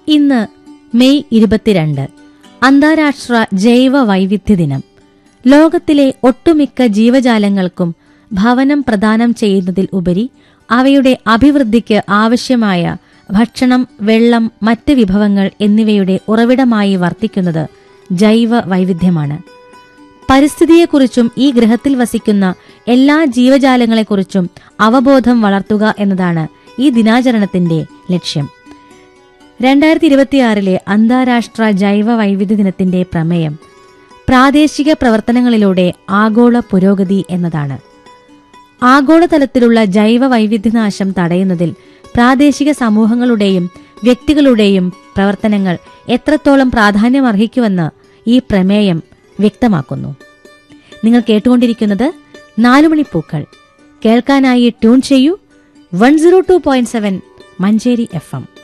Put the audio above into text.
ഇന്ന് മെയ് ഇരുപത്തിരണ്ട് അന്താരാഷ്ട്ര ജൈവ വൈവിധ്യ ദിനം ലോകത്തിലെ ഒട്ടുമിക്ക ജീവജാലങ്ങൾക്കും ഭവനം പ്രദാനം ചെയ്യുന്നതിൽ ഉപരി അവയുടെ അഭിവൃദ്ധിക്ക് ആവശ്യമായ ഭക്ഷണം വെള്ളം മറ്റ് വിഭവങ്ങൾ എന്നിവയുടെ ഉറവിടമായി വർത്തിക്കുന്നത് ജൈവ വൈവിധ്യമാണ് പരിസ്ഥിതിയെക്കുറിച്ചും ഈ ഗ്രഹത്തിൽ വസിക്കുന്ന എല്ലാ ജീവജാലങ്ങളെക്കുറിച്ചും അവബോധം വളർത്തുക എന്നതാണ് ഈ ദിനാചരണത്തിന്റെ ലക്ഷ്യം രണ്ടായിരത്തി ഇരുപത്തിയാറിലെ അന്താരാഷ്ട്ര ജൈവ വൈവിധ്യ ദിനത്തിന്റെ പ്രമേയം പ്രാദേശിക പ്രവർത്തനങ്ങളിലൂടെ ആഗോള പുരോഗതി എന്നതാണ് ആഗോളതലത്തിലുള്ള ജൈവ വൈവിധ്യനാശം തടയുന്നതിൽ പ്രാദേശിക സമൂഹങ്ങളുടെയും വ്യക്തികളുടെയും പ്രവർത്തനങ്ങൾ എത്രത്തോളം പ്രാധാന്യമർഹിക്കുമെന്ന് ഈ പ്രമേയം വ്യക്തമാക്കുന്നു നിങ്ങൾ കേട്ടുകൊണ്ടിരിക്കുന്നത് നാലുമണിപ്പൂക്കൾ കേൾക്കാനായി ട്യൂൺ ചെയ്യൂ one zero two point seven Manjeri F M